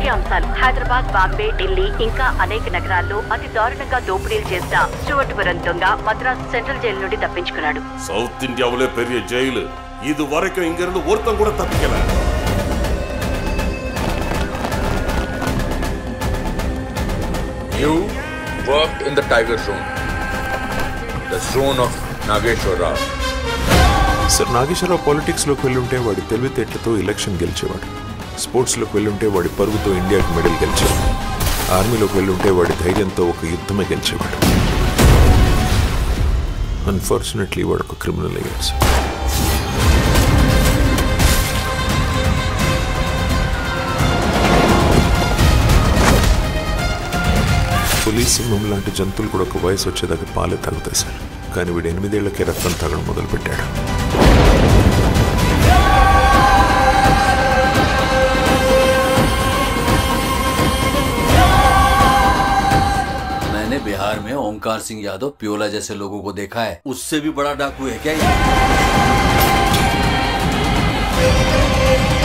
ముఖ్యాంశాలు హైదరాబాద్ బాంబే ఢిల్లీ ఇంకా అనేక నగరాల్లో అతి దారుణంగా దోపిడీలు చేసిన స్టూవర్ట్పురం దొంగ మద్రాస్ సెంట్రల్ జైలు నుండి తప్పించుకున్నాడు சவுத் இந்தியாவிலே பெரிய ஜெயிலு இது வரைக்கும் இங்க இருந்து ஒருத்தன் கூட தப்பிக்கல You worked in the Tiger Zone, the zone of Nageshwar Rao. Sir Nageswara Rao పాలిటిక్స్లోకి వెళ్ళుంటే వాడి తెలివితేటలతో ఎలక్షన్ గెలిచేవాడు స్పోర్ట్స్లోకి వెళ్ళుంటే వాడి పరుగుతో ఇండియాకి మెడల్ గెలిచేవాడు ఆర్మీలోకి వెళ్ళుంటే వాడి ధైర్యంతో ఒక యుద్ధమే గెలిచేవాడు అన్ఫార్చునేట్లీ వాడు ఒక క్రిమినల్ అయ్యాడు సార్ పులీస్ సింహం లాంటి జంతువులు కూడా ఒక వయసు వచ్చేదాకా పాలే తాగుతాయి సార్ కానీ వీడు ఎనిమిదేళ్లకే రక్తం తాగడం మొదలుపెట్టాడు मैंने बिहार में ओमकार सिंह यादव प्योला जैसे लोगों को देखा है उससे भी बड़ा डाकू है क्या ये